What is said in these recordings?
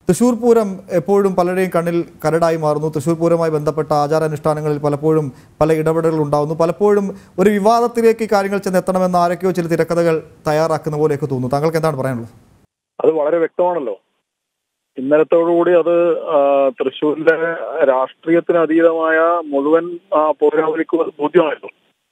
തൃശ്ശൂർ പൂരം എപ്പോഴും പലരുടെയും കണ്ണിൽ കരടായി മാറുന്നു തൃശ്ശൂർ പൂരവുമായി ബന്ധപ്പെട്ട ആചാരാനുഷ്ഠാനങ്ങളിൽ പലപ്പോഴും പല ഇടപെടലുകൾ ഉണ്ടാകുന്നു പലപ്പോഴും ഒരു വിവാദത്തിലേക്ക് ഈ കാര്യങ്ങൾ ചെന്നെത്തണമെന്ന് ആരൊക്കെയോ ചില തിരക്കഥകൾ തയ്യാറാക്കുന്ന പോലെയൊക്കെ തോന്നുന്നു താങ്കൾക്ക് എന്താണ് പറയാനുള്ളത് അത് വളരെ വ്യക്തമാണല്ലോ ഇന്നലത്തോടുകൂടി അത് ആ, തൃശ്ശൂരിലെ രാഷ്ട്രീയത്തിന് അതീതമായ മുഴുവൻ ആ, പൗരാവലിക്കും അത് ബോധ്യമായിരുന്നു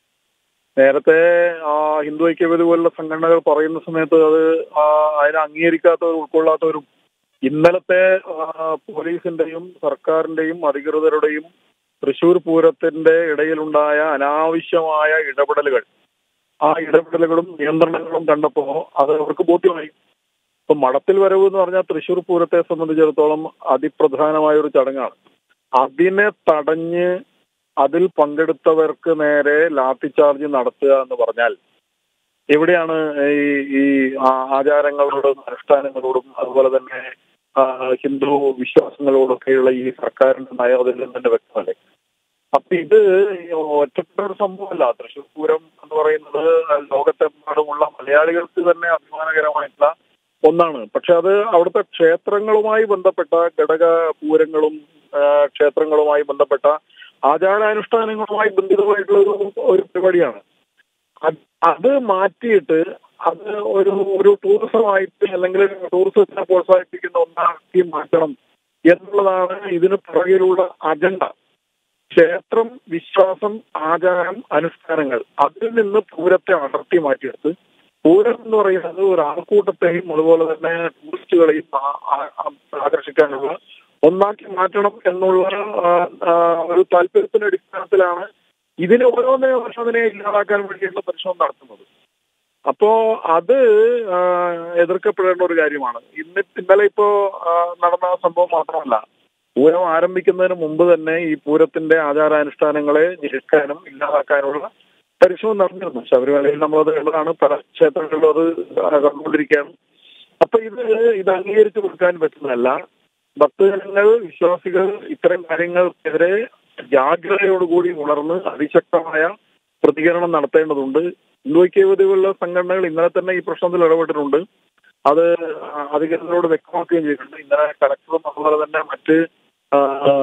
നേരത്തെ ആ, ഹിന്ദു ഐക്യവേദി പോലുള്ള സംഘടനകൾ പറയുന്ന സമയത്ത് അത് ആ, അതിനെ അംഗീകരിക്കാത്തവരും ഉൾക്കൊള്ളാത്തവരും ഇന്നലത്തെ ആ, പോലീസിന്റെയും സർക്കാരിന്റെയും അധികൃതരുടെയും തൃശൂർ പൂരത്തിന്റെ ഇടയിലുണ്ടായ അനാവശ്യമായ ഇടപെടലുകൾ ആ ഇടപെടലുകളും നിയന്ത്രണങ്ങളും കണ്ടപ്പോ അത് അവർക്ക് ബോധ്യമായി ഇപ്പൊ മടത്തിൽ വരവ് എന്ന് പറഞ്ഞാൽ തൃശൂർ പൂരത്തെ സംബന്ധിച്ചിടത്തോളം അതിപ്രധാനമായ ഒരു ചടങ്ങാണ് അതിനെ തടഞ്ഞ് അതിൽ പങ്കെടുത്തവർക്ക് നേരെ ലാത്തി ചാർജ് നടത്തുക എന്ന് പറഞ്ഞാൽ എവിടെയാണ് ഈ ഈ ആ- ആചാരങ്ങളോടും അനുഷ്ഠാനങ്ങളോടും അതുപോലെ തന്നെ ആ, ഹിന്ദു വിശ്വാസങ്ങളോടൊക്കെയുള്ള ഈ സർക്കാരിന്റെ നയം അതിൽ നിന്ന് തന്നെ വ്യക്തമല്ലേ അപ്പൊ ഇത് ഒറ്റപ്പെട്ട ഒരു സംഭവമല്ല തൃശ്ശൂർ പൂരം എന്ന് പറയുന്നത് ലോകത്തെമ്പാടുമുള്ള മലയാളികൾക്ക് തന്നെ അഭിമാനകരമായിട്ടുള്ള ഒന്നാണ് പക്ഷെ അത് അവിടുത്തെ ക്ഷേത്രങ്ങളുമായി ബന്ധപ്പെട്ട ഘടക പൂരങ്ങളും ആ, ക്ഷേത്രങ്ങളുമായി ബന്ധപ്പെട്ട ആചാരാനുഷ്ഠാനങ്ങളുമായി ബന്ധിതമായിട്ടുള്ള ഒരു ഒരു പരിപാടിയാണ് അത് അത് മാറ്റിയിട്ട് അത് ഒരു ഒരു ടൂറിസമായിട്ട് അല്ലെങ്കിൽ ടൂറിസത്തിനെ പ്രോത്സാഹിപ്പിക്കുന്ന ഒന്നാക്കി മാറ്റണം എന്നുള്ളതാണ് ഇതിന് പുറകിലുള്ള അജണ്ട ക്ഷേത്രം വിശ്വാസം ആചാരം അനുഷ്ഠാനങ്ങൾ അതിൽ നിന്ന് പൂരത്തെ അടർത്തി മാറ്റിയെടുത്ത് പൂരം എന്ന് പറയുന്നത് ഒരു ആൾക്കൂട്ടത്തെയും അതുപോലെ തന്നെ ടൂറിസ്റ്റുകളെയും ആ- ആ- ആ- ആകർഷിക്കാനുള്ള ഒന്നാക്കി മാറ്റണം എന്നുള്ള ആ, ആ, ഒരു താല്പര്യത്തിന്റെ അടിസ്ഥാനത്തിലാണ് ഇതിനെ ഓരോന്നേ വർഷം അതിനെ ഇല്ലാതാക്കാൻ വേണ്ടിയിട്ടുള്ള പരിശ്രമം നടത്തുന്നത് അപ്പോ അത് ആ, എതിർക്കപ്പെടേണ്ട ഒരു കാര്യമാണ് ഇന്ന് ഇന്നലെ ഇപ്പോ ആ, നടന്ന സംഭവം മാത്രമല്ല പൂരം ആരംഭിക്കുന്നതിന് മുമ്പ് തന്നെ ഈ പൂരത്തിന്റെ ആചാരാനുഷ്ഠാനങ്ങളെ ഞെരുക്കാനും ഇല്ലാതാക്കാനുള്ള പരിശ്രമം നടന്നിരുന്നു ശബരിമലയിൽ നമ്മളത് കണ്ടതാണ് പല ക്ഷേത്രങ്ങളിലും അത് കണ്ടുകൊണ്ടിരിക്കുകയാണ് അപ്പൊ ഇത് ഇത് അംഗീകരിച്ചു കൊടുക്കാൻ പറ്റുന്നതല്ല ഭക്തജനങ്ങൾ വിശ്വാസികൾ ഇത്തരം കാര്യങ്ങൾക്കെതിരെ ജാഗ്രതയോടുകൂടി ഉണർന്ന് അതിശക്തമായ പ്രതികരണം നടത്തേണ്ടതുണ്ട് ഹിന്ദു ഐക്യവേദി പോലുള്ള സംഘടനകൾ ഇന്നലെ തന്നെ ഈ പ്രശ്നത്തിൽ ഇടപെട്ടിട്ടുണ്ട് അത് അധികൃതരോട് വ്യക്തമാക്കുകയും ചെയ്തിട്ടുണ്ട് ഇന്നലെ കളക്ടറും അതുപോലെ തന്നെ മറ്റ് ആ,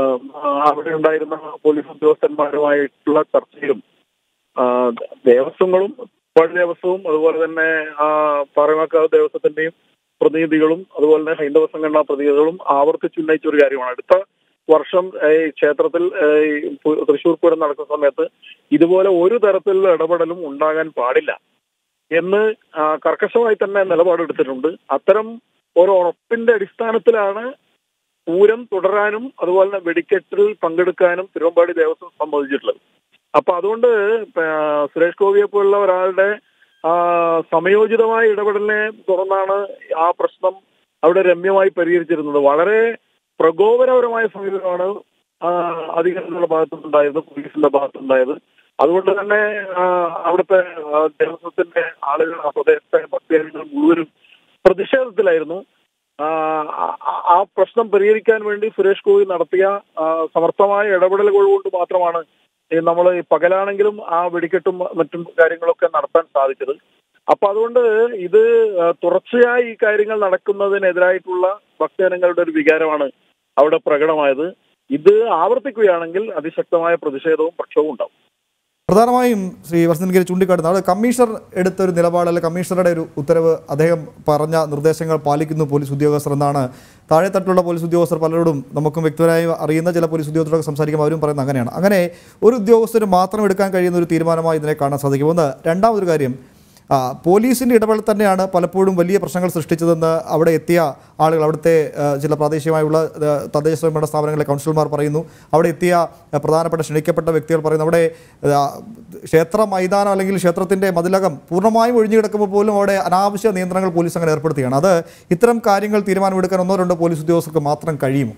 അവിടെ ഉണ്ടായിരുന്ന പോലീസ് ഉദ്യോഗസ്ഥന്മാരുമായിട്ടുള്ള ചർച്ചയിലും ആ, ദേവസ്വങ്ങളും പഴയ ദേവസ്വവും അതുപോലെ തന്നെ ആ, പാറമേക്കാവ് ദേവസ്വത്തിന്റെയും പ്രതിനിധികളും അതുപോലെ തന്നെ ഹൈന്ദവ സംഘടനാ പ്രതിനിധികളും ആവർത്തിച്ചുന്നയിച്ച ഒരു കാര്യമാണ് അടുത്ത വർഷം ഏ, ഈ ക്ഷേത്രത്തിൽ ഏ, ഈ പു- തൃശ്ശൂർ പൂരം നടക്കുന്ന സമയത്ത് ഇതുപോലെ ഒരു തരത്തിലുള്ള ഇടപെടലും ഉണ്ടാകാൻ പാടില്ല എന്ന് ആ, കർക്കശമായി തന്നെ നിലപാടെടുത്തിട്ടുണ്ട് അത്തരം ഒരു ഉറപ്പിന്റെ അടിസ്ഥാനത്തിലാണ് പൂരം തുടരാനും അതുപോലെ തന്നെ വെടിക്കെട്ടിൽ പങ്കെടുക്കാനും തിരുവമ്പാടി ദേവസ്വം സമ്മതിച്ചിട്ടുള്ളത് അപ്പൊ അതുകൊണ്ട് ആ, സുരേഷ് ഗോപിയെ പോലുള്ള ഒരാളുടെ ആ, സമയോചിതമായ ഇടപെടലിനെ തുടർന്നാണ് ആ പ്രശ്നം അവിടെ രമ്യമായി പരിഹരിച്ചിരുന്നത് വളരെ പ്രകോപനപരമായ സമീപനമാണ് ആ, അധികാരികളുടെ ഭാഗത്തുനിന്നുണ്ടായത് പോലീസിന്റെ ഭാഗത്തുനിന്നുണ്ടായത് അതുകൊണ്ട് തന്നെ ആ, അവിടുത്തെ ആ, ദേവസ്വത്തിന്റെ ആളുകൾ ആ പ്രദേശത്തെ ഭക്തജനങ്ങൾ മുഴുവനും പ്രതിഷേധത്തിലായിരുന്നു ആ, ആ- ആ പ്രശ്നം പരിഹരിക്കാൻ വേണ്ടി സുരേഷ് ഗോപി നടത്തിയ ആ, സമർത്ഥമായ ഇടപെടലുകൾ കൊണ്ട് മാത്രമാണ് നമ്മൾ പകലാണെങ്കിലും ആ വെടിക്കെട്ടും മറ്റും കാര്യങ്ങളൊക്കെ നടത്താൻ സാധിച്ചത് അപ്പൊ അതുകൊണ്ട് ഇത് ആ, തുടർച്ചയായി ഈ കാര്യങ്ങൾ നടക്കുന്നതിനെതിരായിട്ടുള്ള ഭക്തജനങ്ങളുടെ ഒരു വികാരമാണ് അവിടെ പ്രകടമായത് ഇത് ആവർത്തിക്കുകയാണെങ്കിൽ അതിശക്തമായ പ്രതിഷേധവും പക്ഷവും ഉണ്ടാവും പ്രധാനമായും ശ്രീ വസന്തഗിരി ചൂണ്ടിക്കാട്ടുന്ന അവിടെ കമ്മീഷണർ എടുത്ത ഒരു നിലപാട് അല്ലെ കമ്മീഷണറുടെ ഒരു ഉത്തരവ് അദ്ദേഹം പറഞ്ഞ നിർദ്ദേശങ്ങൾ പാലിക്കുന്നു പോലീസ് ഉദ്യോഗസ്ഥർ എന്നാണ് താഴെത്തട്ടിലുള്ള പോലീസ് ഉദ്യോഗസ്ഥർ പലരോടും നമുക്കും വ്യക്തമായി അറിയുന്ന ചില പോലീസ് ഉദ്യോഗസ്ഥരോട് സംസാരിക്കുമ്പോൾ അവരും പറയുന്നത് അങ്ങനെയാണ് അങ്ങനെ ഒരു ഉദ്യോഗസ്ഥന് മാത്രം എടുക്കാൻ കഴിയുന്ന ഒരു തീരുമാനമായി ഇതിനെ കാണാൻ സാധിക്കും ഒന്ന് രണ്ടാമതൊരു കാര്യം ആ, പോലീസിൻ്റെ ഇടപെടൽ തന്നെയാണ് പലപ്പോഴും വലിയ പ്രശ്നങ്ങൾ സൃഷ്ടിച്ചതെന്ന് അവിടെ എത്തിയ ആളുകൾ അവിടുത്തെ ആ, ചില പ്രാദേശികമായുള്ള ആ, തദ്ദേശ സ്വയംഭരണ സ്ഥാപനങ്ങളിലെ കൗൺസിലർമാർ പറയുന്നു അവിടെ എത്തിയ ആ, പ്രധാനപ്പെട്ട ക്ഷണിക്കപ്പെട്ട വ്യക്തികൾ പറയുന്നു അവിടെ ആ, ക്ഷേത്ര മൈതാനം അല്ലെങ്കിൽ ക്ഷേത്രത്തിൻ്റെ മതിലകം പൂർണ്ണമായും ഒഴിഞ്ഞു കിടക്കുമ്പോൾ പോലും അവിടെ അനാവശ്യ നിയന്ത്രണങ്ങൾ പോലീസ് അങ്ങനെ ഏർപ്പെടുത്തുകയാണ് അത് ഇത്തരം കാര്യങ്ങൾ തീരുമാനമെടുക്കാൻ ഒന്നോ രണ്ടോ പോലീസ് ഉദ്യോഗസ്ഥർക്ക് മാത്രം കഴിയുമോ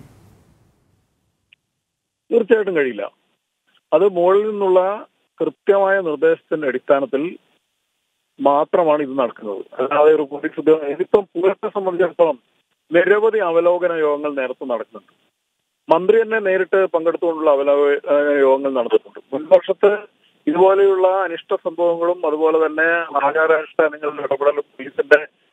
തീർച്ചയായിട്ടും കഴിയില്ല അത് മുകളിൽ നിന്നുള്ള കൃത്യമായ നിർദ്ദേശത്തിന്റെ അടിസ്ഥാനത്തിൽ മാത്രമാണ് ഇത് നടക്കുന്നത് അല്ലാതെ ഒരു പോലീസ് ഉദ്യോഗ ഇതിപ്പം പൂരത്തെ സംബന്ധിച്ചിടത്തോളം നിരവധി അവലോകന യോഗങ്ങൾ നേരത്തെ നടക്കുന്നുണ്ട് മന്ത്രി തന്നെ നേരിട്ട് പങ്കെടുത്തുകൊണ്ടുള്ള അവലോകന യോഗങ്ങൾ നടന്നിട്ടുണ്ട് മുൻവർഷത്ത് ഇതുപോലെയുള്ള അനിഷ്ട സംഭവങ്ങളും അതുപോലെ തന്നെ ആചാരാനുഷ്ഠാനങ്ങളുടെ ഇടപെടലും പോലീസിന്റെ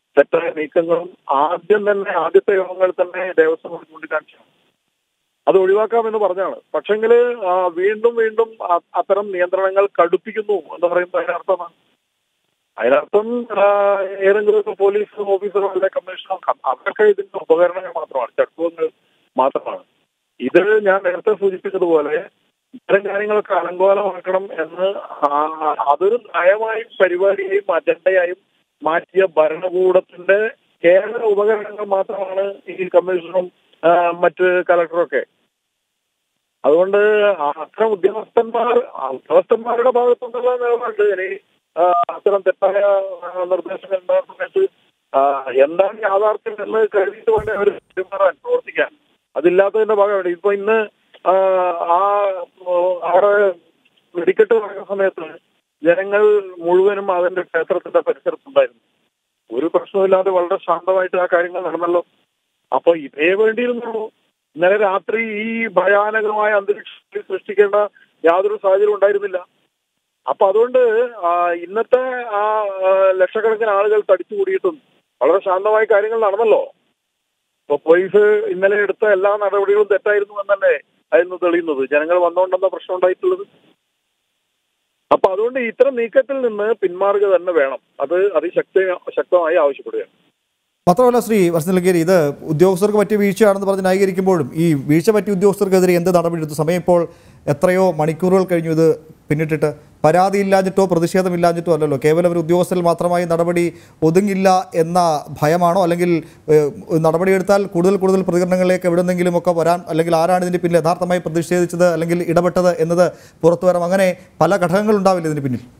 തെറ്റായ നീക്കങ്ങളും ആദ്യം തന്നെ ആദ്യത്തെ യോഗങ്ങളിൽ തന്നെ ദേവസ്വം ബോർഡ് ചൂണ്ടിക്കാണിച്ചു അത് ഒഴിവാക്കാമെന്ന് പറഞ്ഞാണ് പക്ഷെങ്കിൽ വീണ്ടും വീണ്ടും അ- അത്തരം നിയന്ത്രണങ്ങൾ കടുപ്പിക്കുന്നു എന്ന് പറയുമ്പോൾ അതിനർത്ഥമാണ് അതിനർത്ഥം ആ, ഏതെങ്കിലുമൊക്കെ പോലീസ് ഓഫീസറോ അല്ലെ കമ്മീഷണറോ ക- അതൊക്കെ ഇതിന്റെ ഉപകരണങ്ങൾ മാത്രമാണ് ചട്ടുവങ്ങൾ മാത്രമാണ് ഇത് ഞാൻ നേരത്തെ സൂചിപ്പിച്ചതുപോലെ ഇത്തരം കാര്യങ്ങളൊക്കെ അലങ്കോലമാക്കണം എന്ന് ആ- അത് നയമായും പരിപാടിയായും അജണ്ടയായും മാറ്റിയ ഭരണകൂടത്തിന്റെ കേവല ഉപകരണങ്ങൾ മാത്രമാണ് ഈ കമ്മീഷണറും ആ, മറ്റ് കലക്ടറും ഒക്കെ അതുകൊണ്ട് ആ- അത്തരം ഉദ്യോഗസ്ഥന്മാർ ആ ഉദ്യോഗസ്ഥന്മാരുടെ ഭാഗത്തുനിന്നുള്ള നിലപാട് ഇനി ആ, അത്തരം തെറ്റായ ആ, നിർദ്ദേശങ്ങൾ ഉണ്ടാകുന്ന സമയത്ത് ആ, എന്താണ് യാഥാർത്ഥ്യം എന്ന് കരുതിയിട്ട് വേണ്ടേ അവർ പെരുമാറാൻ പ്രവർത്തിക്കാൻ അതില്ലാത്തതിന്റെ ഭാഗമാണ് ഇപ്പൊ ഇന്ന് ആ, ആ ഓ, അവിടെ വെടിക്കെട്ട് നടക്കുന്ന സമയത്ത് ജനങ്ങൾ മുഴുവനും അതിന്റെ ക്ഷേത്രത്തിന്റെ പരിസരത്തുണ്ടായിരുന്നു ഒരു പ്രശ്നമില്ലാതെ വളരെ ശാന്തമായിട്ട് ആ കാര്യങ്ങൾ നടന്നല്ലോ അപ്പൊ ഇതേ വേണ്ടിയിരുന്നുള്ളൂ ഇന്നലെ രാത്രി ഈ ഭയാനകമായ അന്തരീക്ഷം സൃഷ്ടിക്കേണ്ട യാതൊരു സാഹചര്യം ഉണ്ടായിരുന്നില്ല അപ്പൊ അതുകൊണ്ട് ആ, ഇന്നത്തെ ആ ആ, ലക്ഷക്കണക്കിന് ആളുകൾ തടിച്ചു കൂടിയിട്ടും വളരെ ശാന്തമായ കാര്യങ്ങൾ നടന്നല്ലോ ഇപ്പൊ പോലീസ് ഇന്നലെ എടുത്ത എല്ലാ നടപടികളും തെറ്റായിരുന്നു എന്നല്ലേ അതിൽ തെളിയുന്നത് ജനങ്ങൾ വന്നുകൊണ്ടെന്ന പ്രശ്നം ഉണ്ടായിട്ടുള്ളത് അപ്പൊ അതുകൊണ്ട് ഇത്തരം നീക്കത്തിൽ നിന്ന് പിന്മാറുക തന്നെ വേണം അത് അതിശക്തി ശക്തമായി ആവശ്യപ്പെടുകയാണ് മാത്രമല്ല ശ്രീ വർഷനിലക്കേരി ഇത് ഉദ്യോഗസ്ഥർക്ക് പറ്റിയ വീഴ്ചയാണെന്ന് പറഞ്ഞ് ന്യായീകരിക്കുമ്പോഴും ഈ വീഴ്ച പറ്റിയ ഉദ്യോഗസ്ഥർക്കെതിരെ എന്ത് നടപടിയെടുത്തു സമയം ഇപ്പോൾ എത്രയോ മണിക്കൂറുകൾ കഴിഞ്ഞു ഇത് പിന്നിട്ടിട്ട് പരാതി ഇല്ലാഞ്ഞിട്ടോ പ്രതിഷേധമില്ലാഞ്ഞിട്ടോ അല്ലല്ലോ കേവലം ഒരു ഉദ്യോഗസ്ഥരിൽ മാത്രമായി നടപടി ഒതുങ്ങില്ല എന്ന ഭയമാണോ അല്ലെങ്കിൽ ഏഹ്, നടപടിയെടുത്താൽ കൂടുതൽ കൂടുതൽ പ്രതികരണങ്ങളിലേക്ക് എവിടെന്നെങ്കിലും ഒക്കെ വരാൻ അല്ലെങ്കിൽ ആരാണ് ഇതിന് പിന്നിൽ യഥാർത്ഥമായി പ്രതിഷേധിച്ചത് അല്ലെങ്കിൽ ഇടപെട്ടത് എന്നത് പുറത്തു വരാം അങ്ങനെ പല ഘടകങ്ങളുണ്ടാവില്ല ഇതിന് പിന്നിൽ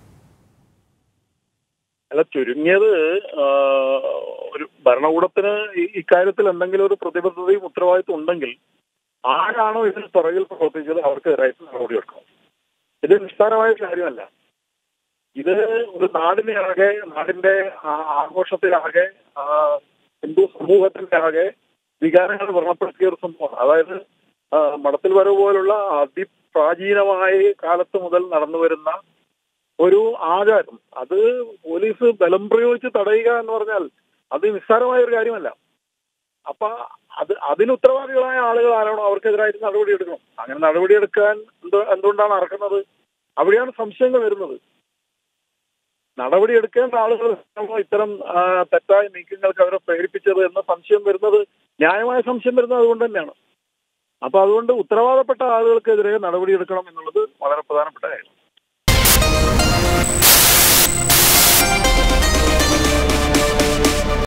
അല്ല ചുരുങ്ങിയത് ആ, ഒരു ഭരണകൂടത്തിന് ഈ- ഇക്കാര്യത്തിൽ എന്തെങ്കിലും ഒരു പ്രതിബദ്ധതയും ഉത്തരവാദിത്വം ഉണ്ടെങ്കിൽ ആരാണോ ഇതിന് പുറകിൽ പ്രവർത്തിച്ചത് അവർക്കെതിരായിട്ട് നടപടിയെടുക്കണം ഇത് നിസ്സാരമായ കാര്യമല്ല ഇത് ഒരു നാടിനെ ആകെ നാടിന്റെ ആ- ആഘോഷത്തിലാകെ ആ, ഹിന്ദു സമൂഹത്തിന്റെ ആകെ വികാരങ്ങൾ വ്രണപ്പെടുത്തിയ ഒരു സംഭവമാണ് അതായത് ആ, മടത്തിൽ വരവ് പോലുള്ള അതിപ്രാചീനമായ കാലത്ത് മുതൽ നടന്നു വരുന്ന ഒരു ആചാരം അത് പോലീസ് ബലം പ്രയോഗിച്ച് തടയുക എന്ന് പറഞ്ഞാൽ അത് നിസ്സാരമായ ഒരു കാര്യമല്ല അപ്പൊ അത് അതിന് ഉത്തരവാദികളായ ആളുകൾ ആരാണോ അവർക്കെതിരായിട്ട് നടപടിയെടുക്കണം അങ്ങനെ നടപടിയെടുക്കാൻ എന്തോ എന്തുകൊണ്ടാണ് അറക്കുന്നത് അവിടെയാണ് സംശയങ്ങൾ വരുന്നത് നടപടിയെടുക്കേണ്ട ആളുകൾ ആണോ ഇത്തരം ആ, തെറ്റായ നീക്കങ്ങൾക്ക് അവരെ പ്രേരിപ്പിച്ചത് എന്ന സംശയം വരുന്നത് ന്യായമായ സംശയം വരുന്നത് അതുകൊണ്ട് തന്നെയാണ് അപ്പൊ അതുകൊണ്ട് ഉത്തരവാദപ്പെട്ട ആളുകൾക്കെതിരെ നടപടിയെടുക്കണം എന്നുള്ളത് വളരെ പ്രധാനപ്പെട്ട കാര്യം